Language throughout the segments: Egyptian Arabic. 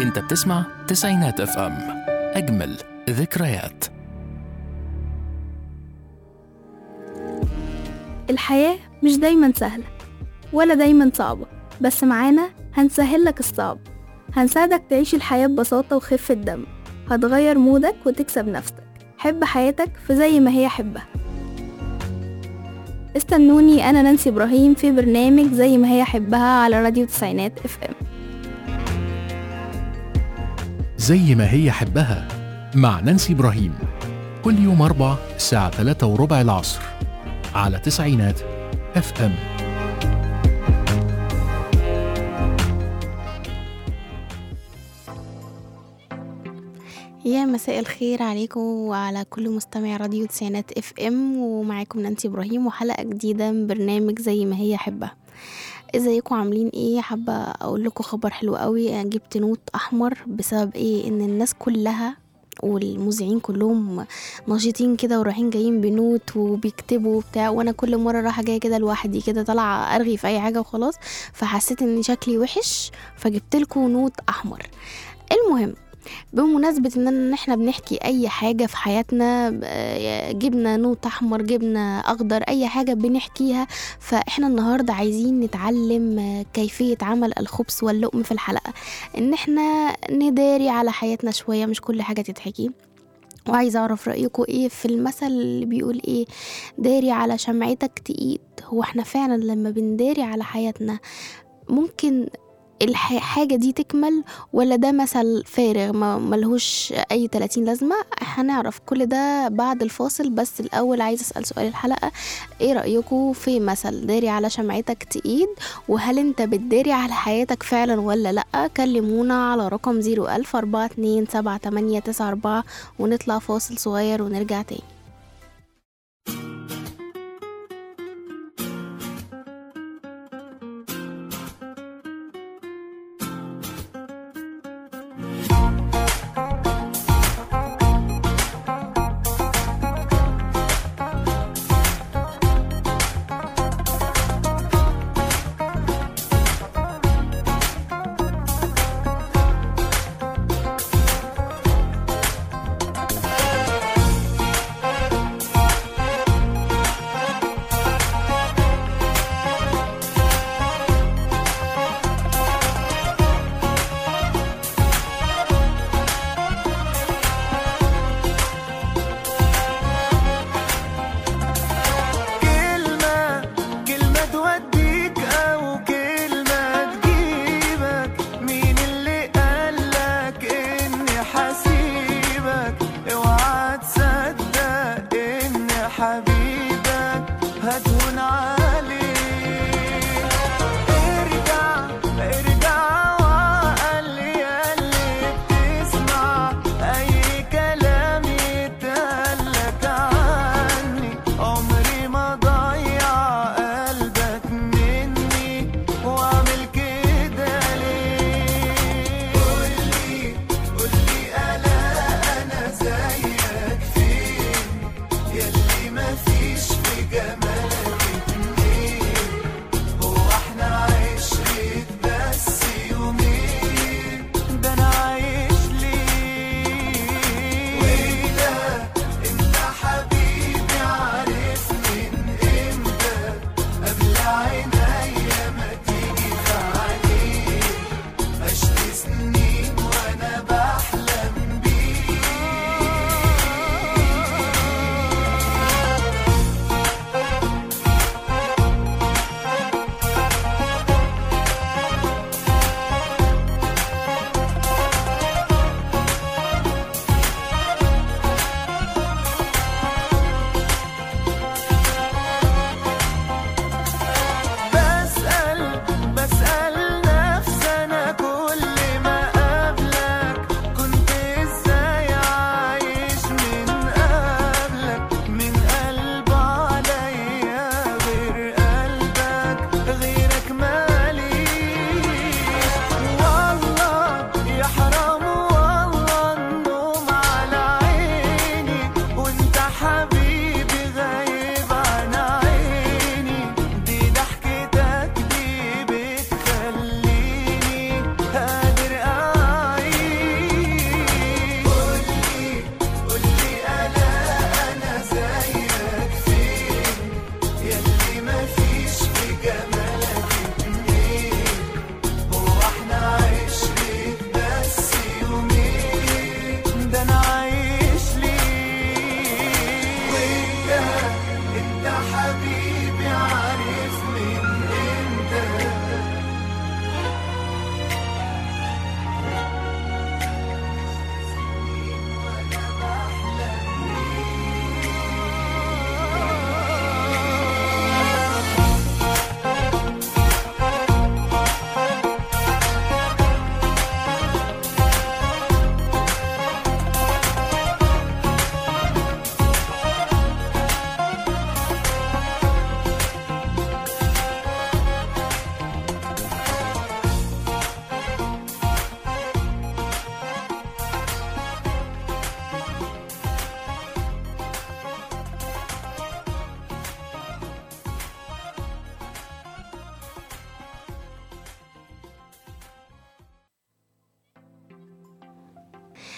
انت بتسمع تسعينات اف ام اجمل ذكريات الحياة مش دايما سهلة ولا دايما صعبة بس معانا هنسهل لك الصعب هنساعدك تعيش الحياة ببساطة وخفة دم هتغير مودك وتكسب نفسك حب حياتك في زي ما هي حبها استنوني أنا نانسي إبراهيم في برنامج زي ما هي حبها على راديو تسعينات اف ام زي ما هي حبها مع نانسي إبراهيم كل يوم أربع الساعة 3 وربع العصر على تسعينات اف ام يا مساء الخير عليكم وعلى كل مستمع راديو تسعينات اف ام ومعاكم نانسي ابراهيم وحلقه جديده من برنامج زي ما هي حبها ازيكم عاملين ايه حابه اقول لكم خبر حلو قوي أنا جبت نوت احمر بسبب ايه ان الناس كلها والمذيعين كلهم نشيطين كده ورايحين جايين بنوت وبيكتبوا وبتاع وانا كل مره رايحه جايه كده لوحدي كده طالعه ارغي في اي حاجه وخلاص فحسيت ان شكلي وحش فجبت لكم نوت احمر المهم بمناسبة ان إن احنا بنحكي اي حاجة في حياتنا آه، جبنا نوت احمر جبنا اخضر اي حاجة بنحكيها فاحنا النهاردة عايزين نتعلم آه، كيفية عمل الخبز واللقم في الحلقة ان احنا نداري على حياتنا شوية مش كل حاجة تتحكي وعايزة أعرف رأيكم إيه في المثل اللي بيقول إيه داري على شمعتك تقيد هو إحنا فعلا لما بنداري على حياتنا ممكن الحاجة دي تكمل ولا ده مثل فارغ ما ملهوش أي 30 لازمة هنعرف كل ده بعد الفاصل بس الأول عايز أسأل سؤال الحلقة إيه رأيكم في مثل داري على شمعتك تقيد وهل أنت بتداري على حياتك فعلا ولا لأ كلمونا على رقم 01000 42 78 94 ونطلع فاصل صغير ونرجع تاني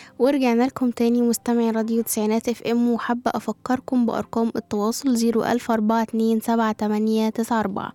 ورجعنا لكم تاني مستمعي راديو تسعينات اف ام وحابة افكركم بارقام التواصل زيرو الف اربعة اتنين سبعة تمانية تسعة اربعة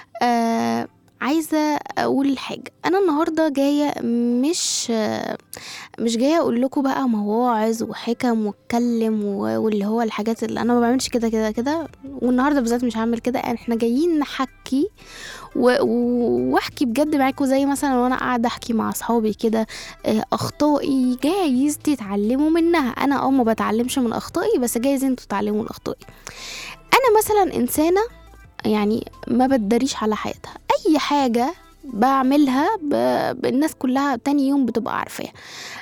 آه عايزة اقول حاجة انا النهاردة جاية مش آه مش جاية اقول لكم بقى مواعظ وحكم واتكلم و- واللي هو الحاجات اللي انا ما بعملش كده كده كده والنهاردة بالذات مش هعمل كده احنا جايين نحكي و- و- واحكي بجد معاكم زي مثلا وانا قاعدة احكي مع اصحابي كده آه، اخطائي جايز تتعلموا منها انا اه ما بتعلمش من اخطائي بس جايز انتوا تتعلموا من اخطائي انا مثلا انسانه يعني ما بتداريش على حياتها اي حاجه بعملها ب... ب- الناس كلها تاني يوم بتبقى عارفاها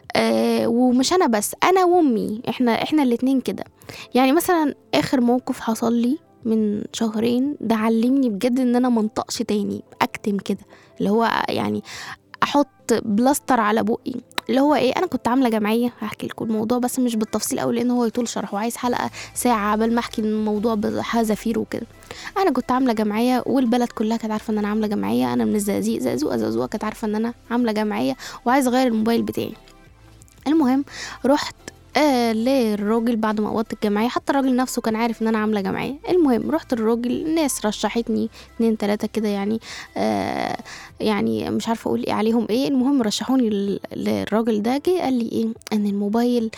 أه ومش انا بس انا وامي احنا احنا الاتنين كده يعني مثلا اخر موقف حصل لي من شهرين ده علمني بجد ان انا منطقش تاني اكتم كده اللي هو يعني احط بلاستر على بقي اللي هو ايه انا كنت عامله جمعيه هحكي لكم الموضوع بس مش بالتفصيل قوي لان هو يطول شرح وعايز حلقه ساعه قبل ما احكي الموضوع بحذافير وكده انا كنت عامله جمعيه والبلد كلها كانت عارفه ان انا عامله جمعيه انا من الزقازيق زقزوقه زقزوقه كانت عارفه ان انا عامله جمعيه وعايزه اغير الموبايل بتاعي المهم رحت آه للراجل بعد ما قبضت الجمعيه حتى الراجل نفسه كان عارف ان انا عامله جمعيه المهم رحت الراجل الناس رشحتني اتنين تلاته كده يعني آه يعني مش عارفه اقول ايه عليهم ايه المهم رشحوني لل- للراجل ده جه قال لي ايه ان الموبايل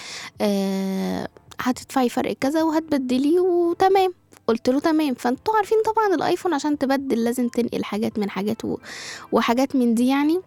آه هتدفعي فرق كذا وهتبدلي وتمام قلت له تمام فانتوا عارفين طبعا الايفون عشان تبدل لازم تنقل حاجات من حاجات و... وحاجات من دي يعني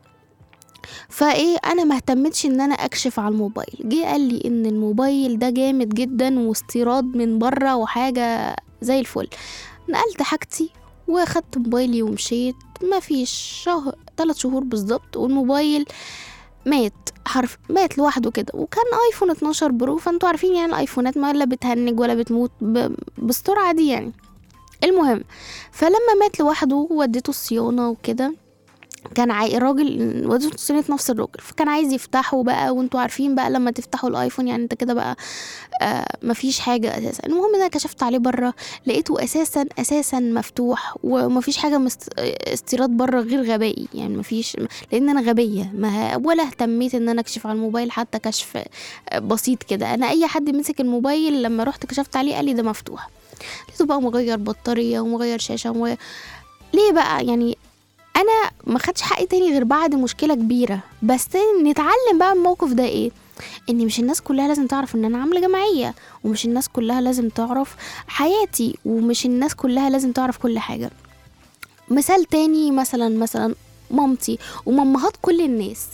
فايه انا ما اهتمتش ان انا اكشف على الموبايل جه قال لي ان الموبايل ده جامد جدا واستيراد من بره وحاجه زي الفل نقلت حاجتي واخدت موبايلي ومشيت ما فيش شهر ثلاث شهور بالظبط والموبايل مات حرف مات لوحده كده وكان ايفون 12 برو فانتوا عارفين يعني الايفونات ما لا بتهنج ولا بتموت ب... بالسرعه دي يعني المهم فلما مات لوحده وديته الصيانه وكده كان عاي... الراجل وديته صيانه نفس الراجل فكان عايز يفتحه بقى وانتوا عارفين بقى لما تفتحوا الايفون يعني انت كده بقى آه مفيش حاجه اساسا المهم إن انا كشفت عليه بره لقيته اساسا اساسا مفتوح ومفيش حاجه مست... استيراد بره غير غبائي يعني مفيش لان انا غبيه ما ولا اهتميت ان انا اكشف على الموبايل حتى كشف بسيط كده انا اي حد مسك الموبايل لما رحت كشفت عليه قال لي ده مفتوح لقيته بقى مغير بطاريه ومغير شاشه ومغير... ليه بقى يعني انا ما خدش حقي تاني غير بعد مشكله كبيره بس نتعلم بقى من الموقف ده ايه ان مش الناس كلها لازم تعرف ان انا عامله جمعيه ومش الناس كلها لازم تعرف حياتي ومش الناس كلها لازم تعرف كل حاجه مثال تاني مثلا مثلا مامتي ومامهات كل الناس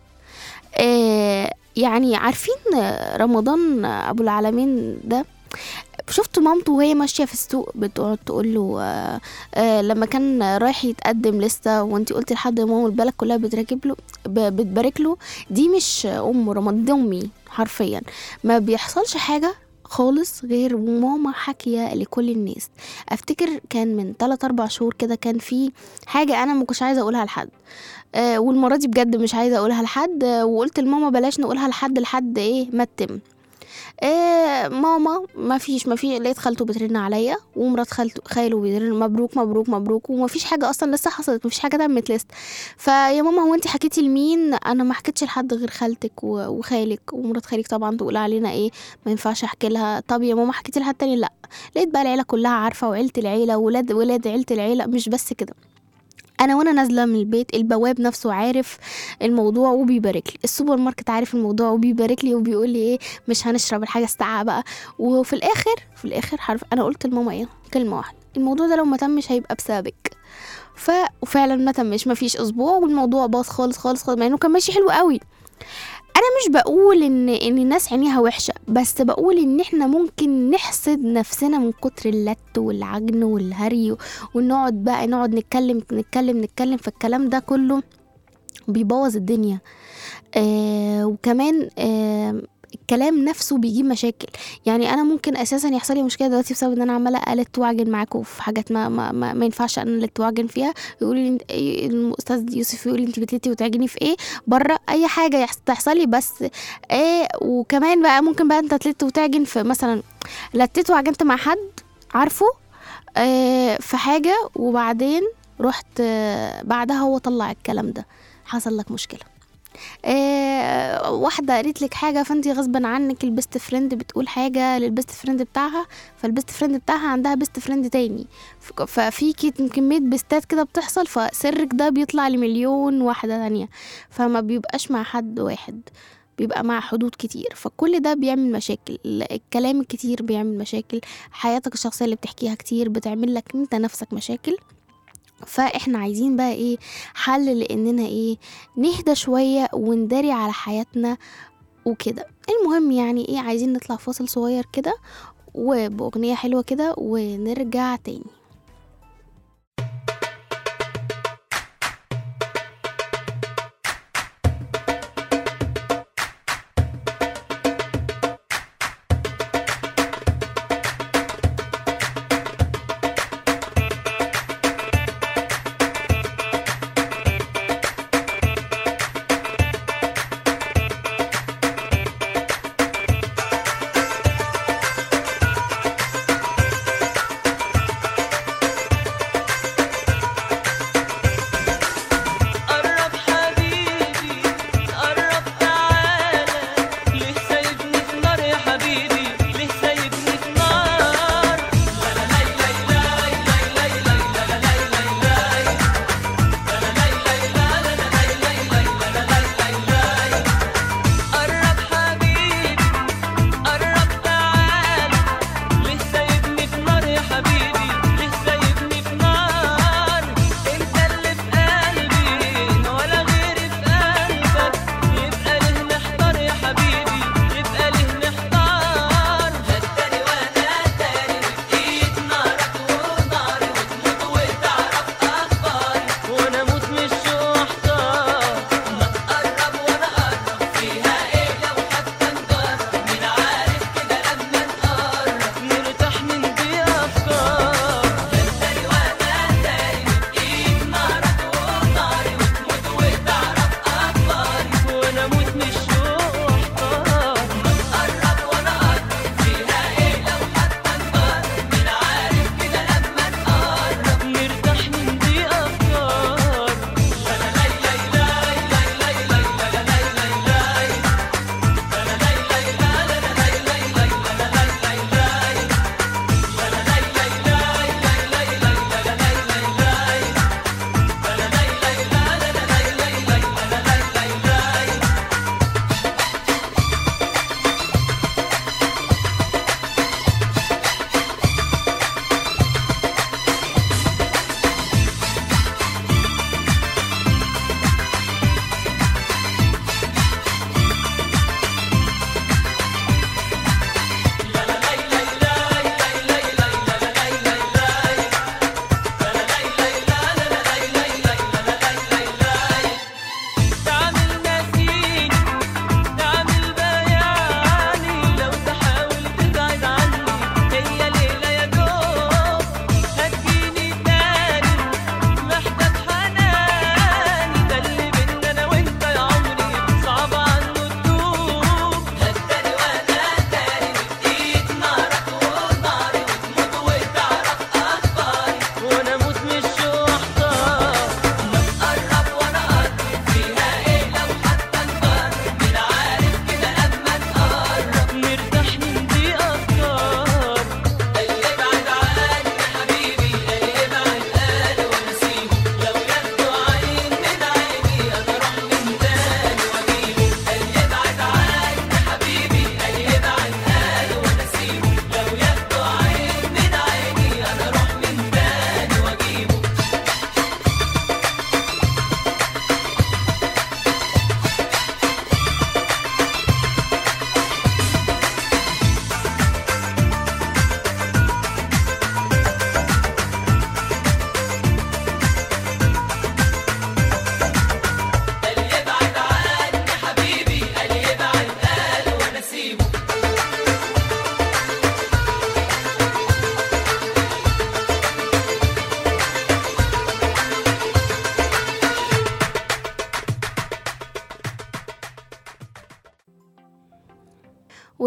آه يعني عارفين رمضان ابو العالمين ده شفت مامته وهي ماشيه في السوق بتقعد تقول له آه آه لما كان رايح يتقدم لسه وانتي قلتي لحد ماما البلد كلها بتراكب له ب- بتبارك له دي مش ام رمضان دي امي حرفيا ما بيحصلش حاجه خالص غير ماما حاكية لكل الناس افتكر كان من 3 4 شهور كده كان في حاجة انا ما كنتش عايزة اقولها لحد آه والمرة دي بجد مش عايزة اقولها لحد آه وقلت لماما بلاش نقولها لحد لحد ايه ما تتم إيه ماما ما فيش ما في لقيت خالته بترن عليا ومرات خالته خاله بيرن مبروك مبروك مبروك وما فيش حاجه اصلا لسه حصلت ما فيش حاجه تمت لسه فيا ماما هو انت حكيتي لمين انا ما حكيتش لحد غير خالتك و- وخالك ومرات خالك طبعا تقول علينا ايه ما ينفعش احكي لها طب يا ماما حكيتي لحد تاني لا لقيت بقى العيله كلها عارفه وعيله العيله ولاد ولاد عيله العيله مش بس كده انا وانا نازله من البيت البواب نفسه عارف الموضوع وبيبارك لي السوبر ماركت عارف الموضوع وبيبارك لي وبيقول لي ايه مش هنشرب الحاجه الساقعه بقى وفي الاخر في الاخر حرف انا قلت لماما ايه كلمه واحده الموضوع ده لو ما تمش هيبقى بسببك ف وفعلا ما تمش ما فيش اسبوع والموضوع باظ خالص خالص خالص مع انه كان ماشي حلو قوي انا مش بقول ان ان الناس عينيها وحشه بس بقول ان احنا ممكن نحسد نفسنا من كتر اللت والعجن والهري ونقعد بقى نقعد نتكلم نتكلم نتكلم في الكلام ده كله بيبوظ الدنيا آه وكمان آه الكلام نفسه بيجيب مشاكل يعني انا ممكن اساسا يحصل لي مشكله دلوقتي بسبب ان انا عماله الت واعجن معاكم في حاجات ما ما, ما, ما ينفعش انا الت واعجن فيها يقول لي انت- الاستاذ يوسف يقول لي انت بتلتي وتعجني في ايه بره اي حاجه يحص- تحصل لي بس ايه وكمان بقى ممكن بقى انت تلت وتعجن في مثلا لتيت وعجنت مع حد عارفه آه في حاجه وبعدين رحت آه بعدها هو طلع الكلام ده حصل لك مشكله آه واحدة قالت لك حاجة فانت غصبا عنك البيست فريند بتقول حاجة للبيست فريند بتاعها فالبيست فريند بتاعها عندها بيست فريند تاني ف- ففي كت- كمية بيستات كده بتحصل فسرك ده بيطلع لمليون واحدة تانية فما بيبقاش مع حد واحد بيبقى مع حدود كتير فكل ده بيعمل مشاكل ال- الكلام الكتير بيعمل مشاكل حياتك الشخصية اللي بتحكيها كتير بتعمل لك انت نفسك مشاكل فاحنا عايزين بقى ايه حل لاننا ايه نهدى شوية ونداري على حياتنا وكده المهم يعني ايه عايزين نطلع فاصل صغير كده وبأغنية حلوة كده ونرجع تاني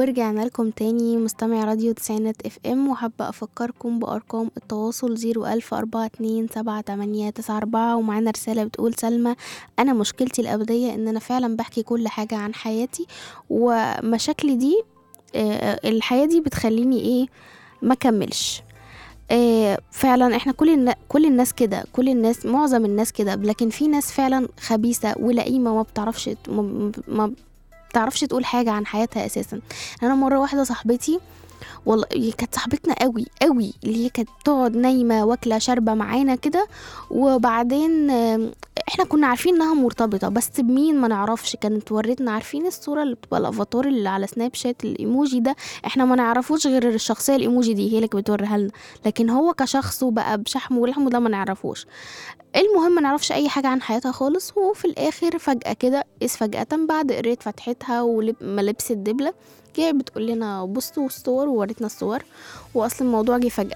ورجعنا لكم تاني مستمع راديو تسعينات اف ام وحابة افكركم بارقام التواصل زيرو الف اربعة اتنين سبعة تمانية تسعة اربعة ومعانا رسالة بتقول سلمى انا مشكلتي الابدية ان انا فعلا بحكي كل حاجة عن حياتي ومشاكلي دي آه، الحياة دي بتخليني ايه ما كملش آه، فعلا احنا كل النا... كل الناس كده كل الناس معظم الناس كده لكن في ناس فعلا خبيثة ولئيمة ما بتعرفش ت- ما, ما بتعرفش تقول حاجة عن حياتها اساسا انا مرة واحدة صاحبتي والله هي كانت صاحبتنا قوي قوي اللي هي كانت تقعد نايمة واكلة شاربة معانا كده وبعدين آم، احنا كنا عارفين انها مرتبطة بس بمين ما نعرفش كانت ورتنا عارفين الصورة اللي بتبقى الافاتار اللي على سناب شات الايموجي ده احنا ما نعرفوش غير الشخصية الايموجي دي هي اللي كانت بتوريها لنا لكن هو كشخص وبقى بشحمه ولحمه ده ما نعرفوش المهم ما نعرفش اي حاجة عن حياتها خالص وفي الاخر فجأة كده إذ فجأة بعد قراية فتحتها وملابس الدبلة جاية بتقول لنا بصوا الصور وورتنا الصور واصل الموضوع جه فجأة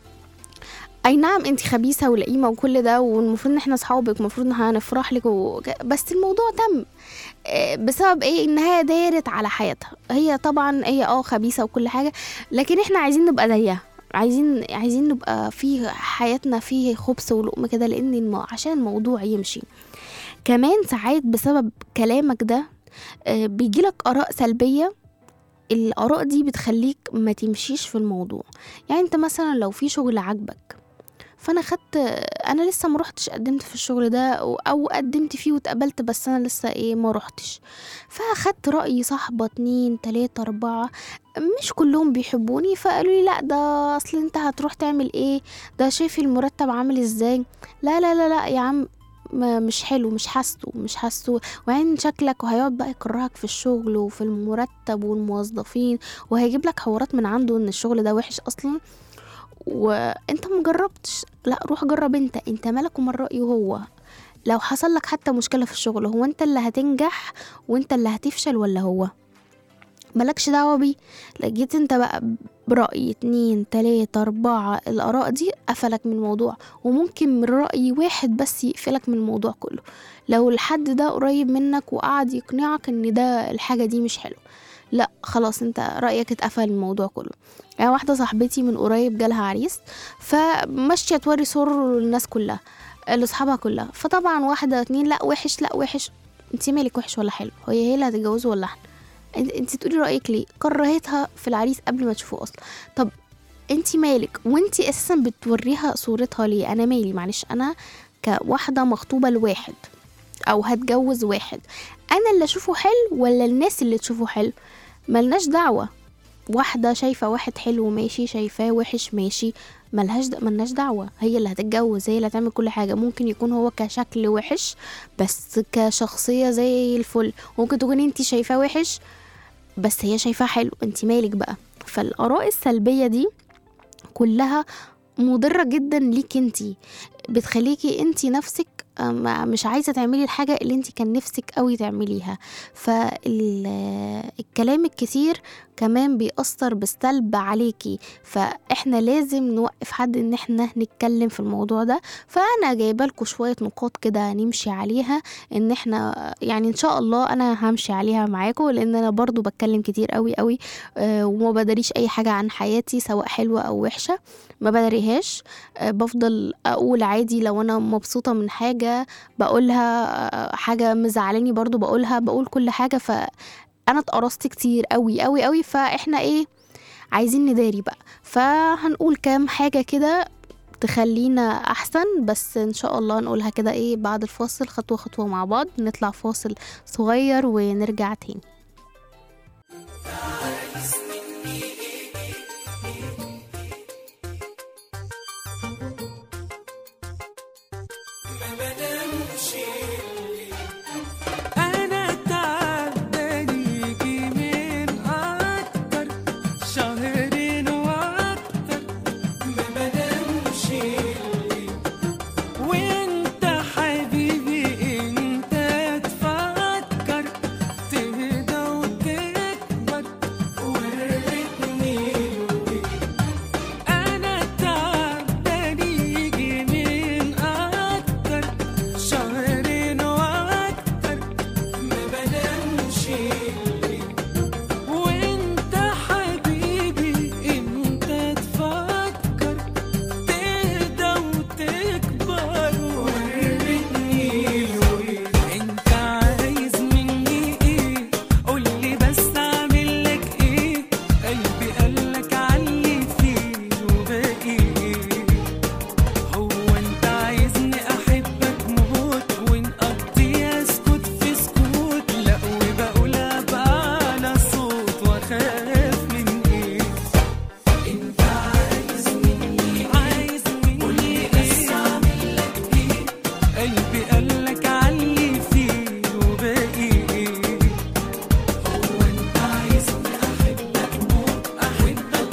اي نعم انت خبيثه ولئيمه وكل ده والمفروض ان احنا اصحابك المفروض ان هنفرح لك وك- بس الموضوع تم آه، بسبب ايه انها دارت على حياتها هي طبعا هي اه خبيثه وكل حاجه لكن احنا عايزين نبقى زيها عايزين عايزين نبقى في حياتنا فيه خبز ولقمه كده لان الم... عشان الموضوع يمشي كمان ساعات بسبب كلامك ده آه، بيجيلك اراء سلبيه الاراء دي بتخليك ما تمشيش في الموضوع يعني انت مثلا لو في شغل عاجبك فانا خدت انا لسه ما روحتش قدمت في الشغل ده او أو قدمت فيه واتقبلت بس انا لسه ايه ما روحتش فاخدت راي صاحبه اتنين تلاتة اربعة مش كلهم بيحبوني فقالوا لي لا ده اصل انت هتروح تعمل ايه ده شايف المرتب عامل ازاي لا لا لا لا يا عم ما مش حلو مش حاسه مش حاسه وعين شكلك وهيقعد بقى يكرهك في الشغل وفي المرتب والموظفين وهيجيب لك حوارات من عنده ان الشغل ده وحش اصلا وانت مجربتش لا روح جرب انت انت مالك ومن رأيه هو لو حصل لك حتى مشكلة في الشغل هو انت اللي هتنجح وانت اللي هتفشل ولا هو مالكش دعوة بيه لا جيت انت بقى برأي اتنين تلاتة أربعة الآراء دي قفلك من الموضوع وممكن من رأي واحد بس يقفلك من الموضوع كله لو الحد ده قريب منك وقعد يقنعك ان ده الحاجة دي مش حلوة لا خلاص انت رأيك اتقفل من الموضوع كله يعني واحدة صاحبتي من قريب جالها عريس فماشية توري صور للناس كلها لاصحابها كلها فطبعا واحدة اتنين لا وحش لا وحش انت مالك وحش ولا حلو هي هي اللي هتتجوزه ولا احنا انت, انت تقولي رأيك ليه كرهتها في العريس قبل ما تشوفه اصلا طب انت مالك وانت اساسا بتوريها صورتها ليه انا مالي معلش انا كواحدة مخطوبة لواحد او هتجوز واحد انا اللي اشوفه حلو ولا الناس اللي تشوفه حلو ملناش دعوة واحدة شايفة واحد حلو ماشي شايفاه وحش ماشي ملهاش د... ملناش دعوة هي اللي هتتجوز هي اللي هتعمل كل حاجة ممكن يكون هو كشكل وحش بس كشخصية زي الفل ممكن تكون انتي شايفاه وحش بس هي شايفاه حلو انتي مالك بقى فالآراء السلبية دي كلها مضرة جدا ليك انتي بتخليكي انتي نفسك أم- مش عايزة تعملي الحاجة اللي انتي كان نفسك قوي تعمليها فالكلام الكتير كمان بيأثر بالسلب عليكي فاحنا لازم نوقف حد ان احنا نتكلم في الموضوع ده فانا جايبه لكم شويه نقاط كده نمشي عليها ان احنا يعني ان شاء الله انا همشي عليها معاكم لان انا برضو بتكلم كتير قوي قوي آه، وما بداريش اي حاجه عن حياتي سواء حلوه او وحشه ما بداريهاش آه، بفضل اقول عادي لو انا مبسوطه من حاجه بقولها آه، حاجه مزعلاني برضو بقولها بقول كل حاجه ف انا اتقرصت كتير قوي قوي قوي فاحنا ايه عايزين نداري بقى فهنقول كام حاجة كده تخلينا احسن بس ان شاء الله نقولها كده ايه بعد الفاصل خطوة خطوة مع بعض نطلع فاصل صغير ونرجع تاني أنا تعبان يجي من أكتر شهرين وأكتر ما بنامش الليل وأنت حبيبي أنت تفكر تهدى وتكبر وريتني الويل أنا تعبان يجي من أكتر قلبي قالك علي فيه وباقي ايه هو انت عايزني احبك موت احبك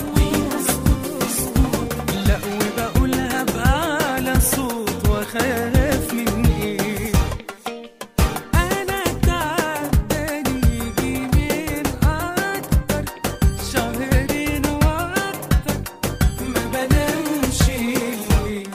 موت لا وبقولها بأعلى صوت واخاف من ايه انا تعباني يجي من اكتر شهرين واكتر ما بنامش ليه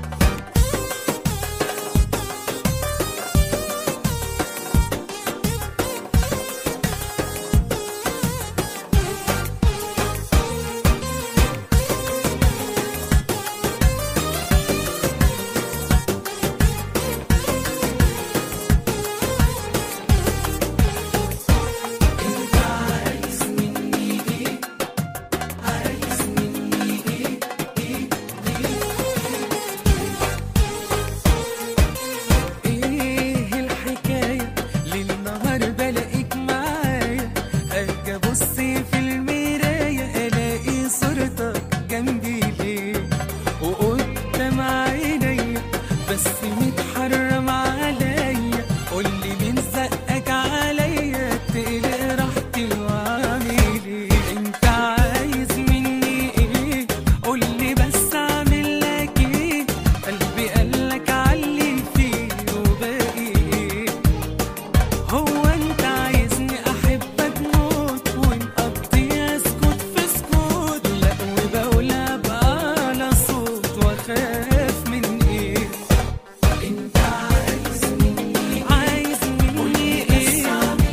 ايه الحكاية للنهار بلاقيك معايا اجي ابص في المراية الاقي صورتك جنبي ليه وقدام عينيا بس متحرم عليا قولي مين زقك عليا تقلق راحتي واعمل ايه انت عايز مني ايه قولي بس اعمل لك ايه قلبي قالك علي فيه وباقي ايه هو انت عايزني احبك موت ونقضي اسكت في سكوت لا وبقولها بأعلى صوت واخاف من ايه انت عايز مني عايز مني ايه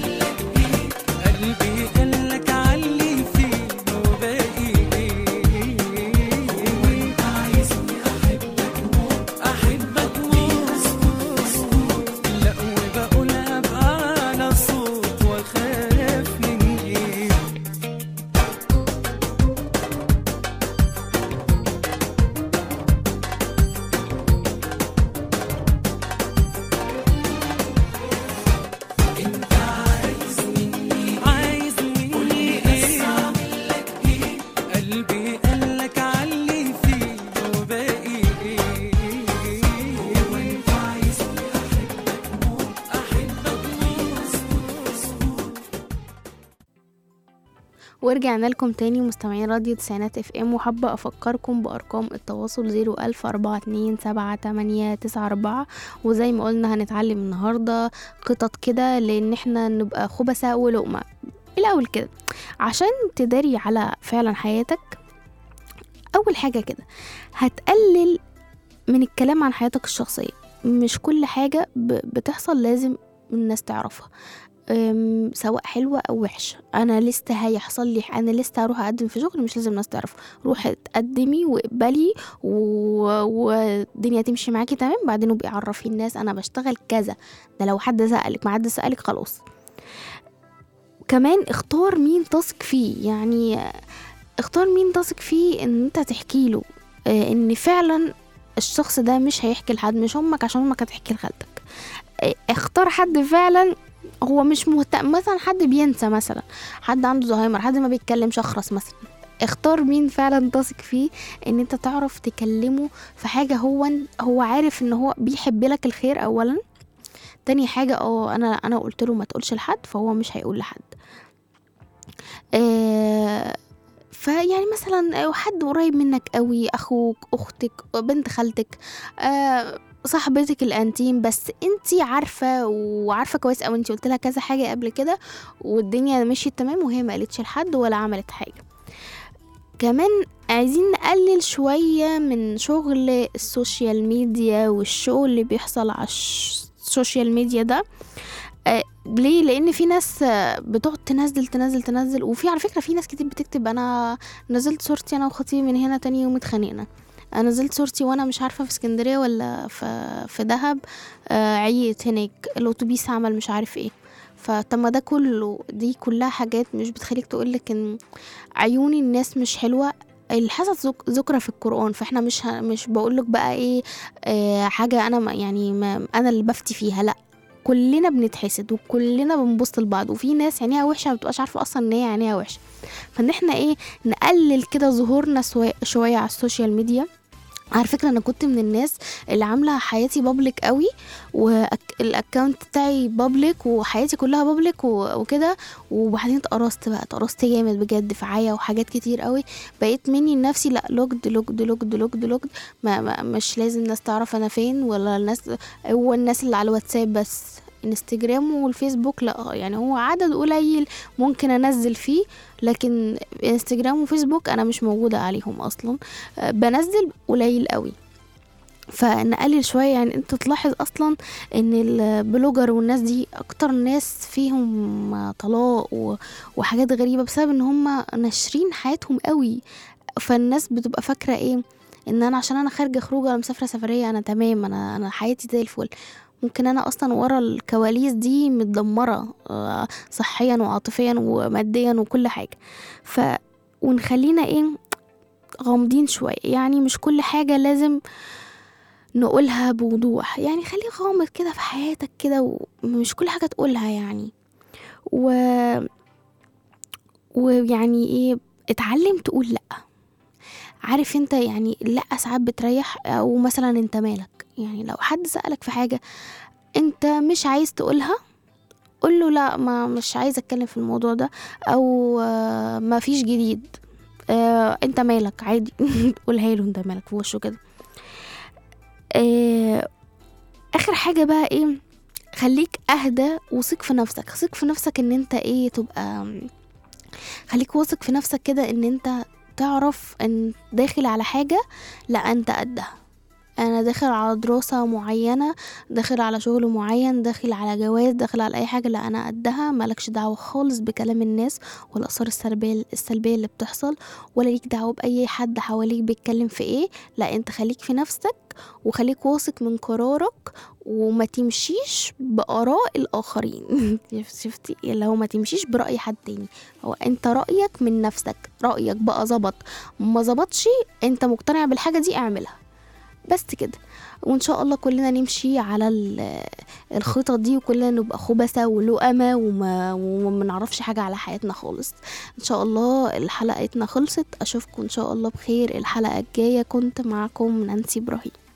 قلبي قالك علي فيه وباقي ايه هو انت عايزني احبك موت احبك موت لا وبقولها بأعلى صوت واخاف من ايه عايز مني ايه قلبي قالك علي فيه وباقي ايه هو انت عايزني احبك موت احبك موت ورجعنا لكم تاني مستمعين راديو تسعينات اف ام وحابة افكركم بارقام التواصل زيرو الف اربعة اتنين سبعة تمانية تسعة اربعة وزي ما قلنا هنتعلم النهاردة قطط كده لان احنا نبقى خبثاء ولقمة الاول كده عشان تداري على فعلا حياتك اول حاجة كده هتقلل من الكلام عن حياتك الشخصية مش كل حاجة ب- بتحصل لازم الناس تعرفها أم، سواء حلوة أو وحشة أنا لسه هيحصل لي أنا لسه هروح أقدم في شغل مش لازم الناس تعرف روحي تقدمي واقبلي و- والدنيا تمشي معاكي تمام بعدين ابقي عرفي الناس أنا بشتغل كذا ده لو حد سألك ما حد سألك خلاص كمان اختار مين تثق فيه يعني اختار مين تثق فيه ان انت تحكي له آه، ان فعلا الشخص ده مش هيحكي لحد مش امك عشان امك هتحكي لخالتك آه، اختار حد فعلا هو مش مهتم مثلا حد بينسى مثلا حد عنده زهايمر حد ما بيتكلمش اخرس مثلا اختار مين فعلا تثق فيه ان انت تعرف تكلمه في حاجه هو هو عارف ان هو بيحب لك الخير اولا تاني حاجه اه انا انا قلت له ما تقولش لحد فهو مش هيقول لحد آه فيعني مثلا حد قريب منك قوي اخوك اختك بنت خالتك آه صاحبتك الانتيم بس انتي عارفه وعارفه كويس او انتي قلت لها كذا حاجه قبل كده والدنيا مشيت تمام وهي ما قالتش لحد ولا عملت حاجه كمان عايزين نقلل شويه من شغل السوشيال ميديا والشغل اللي بيحصل على الش- السوشيال ميديا ده آه ليه لان في ناس آه، بتقعد تنزل تنزل تنزل وفي على فكره في ناس كتير بتكتب انا نزلت صورتي انا وخطيبي من هنا تاني يوم اتخانقنا انا نزلت صورتي وانا مش عارفه في اسكندريه ولا في في دهب آه عيت هناك الاتوبيس عمل مش عارف ايه فطب ما ده كله دي كلها حاجات مش بتخليك تقولك ان عيون الناس مش حلوه الحسد ذك- ذكرى في القرآن فاحنا مش ه... مش بقولك بقى ايه آه حاجة انا ما يعني ما انا اللي بفتي فيها لا كلنا بنتحسد وكلنا بنبص لبعض وفي ناس عينيها وحشة ما بتبقاش عارفة اصلا ان هي عينيها وحشة فان احنا ايه نقلل كده ظهورنا سوا- شوية على السوشيال ميديا على فكرة أنا كنت من الناس اللي عاملة حياتي بابليك قوي والأكاونت بتاعي بابليك وحياتي كلها بابليك وكده وبعدين اتقرصت بقى اتقرصت جامد بجد في عيا وحاجات كتير قوي بقيت مني لنفسي لا لوجد لوجد لوجد لوجد لوجد ما ما مش لازم الناس تعرف أنا فين ولا الناس هو الناس اللي على الواتساب بس انستجرام والفيسبوك لا يعني هو عدد قليل ممكن انزل فيه لكن انستجرام وفيسبوك انا مش موجودة عليهم اصلا أه، بنزل قليل قوي فنقلل شوية يعني انت تلاحظ اصلا ان البلوجر والناس دي اكتر ناس فيهم طلاق و- وحاجات غريبة بسبب ان هم ناشرين حياتهم قوي فالناس بتبقى فاكرة ايه ان انا عشان انا خارجة خروجة ولا مسافرة سفرية انا تمام انا انا حياتي زي الفل ممكن انا اصلا ورا الكواليس دي متدمرة آه، صحيا وعاطفيا وماديا وكل حاجة ف ونخلينا ايه غامضين شوية يعني مش كل حاجة لازم نقولها بوضوح يعني خليه غامض كده في حياتك كده ومش كل حاجة تقولها يعني و ويعني ايه اتعلم تقول لأ عارف انت يعني لأ ساعات بتريح او مثلا انت مالك يعني لو حد سألك في حاجة انت مش عايز تقولها قول له لا ما مش عايز اتكلم في الموضوع ده او آه، ما فيش جديد آه، انت مالك عادي قولها له انت مالك في وشه كده آه، اخر حاجه بقى ايه خليك اهدى وثق في نفسك ثق في نفسك ان انت ايه تبقى خليك واثق في نفسك كده ان انت تعرف ان داخل على حاجه لا انت قدها انا داخل على دراسة معينة داخل على شغل معين داخل على جواز داخل على اي حاجة لا انا قدها مالكش دعوة خالص بكلام الناس والاثار السلبية السلبية اللي بتحصل ولا ليك دعوة باي حد حواليك بيتكلم في ايه لا انت خليك في نفسك وخليك واثق من قرارك وما تمشيش بآراء الآخرين شفتي اللي هو ما تمشيش برأي حد تاني هو انت رأيك من نفسك رأيك بقى ظبط ما ظبطش انت مقتنع بالحاجة دي اعملها بس كده وان شاء الله كلنا نمشي على ال- الخطط دي وكلنا نبقى خبثة ولؤمة وما, وما نعرفش حاجة على حياتنا خالص ان شاء الله حلقتنا خلصت اشوفكم ان شاء الله بخير الحلقة الجاية كنت معكم نانسي ابراهيم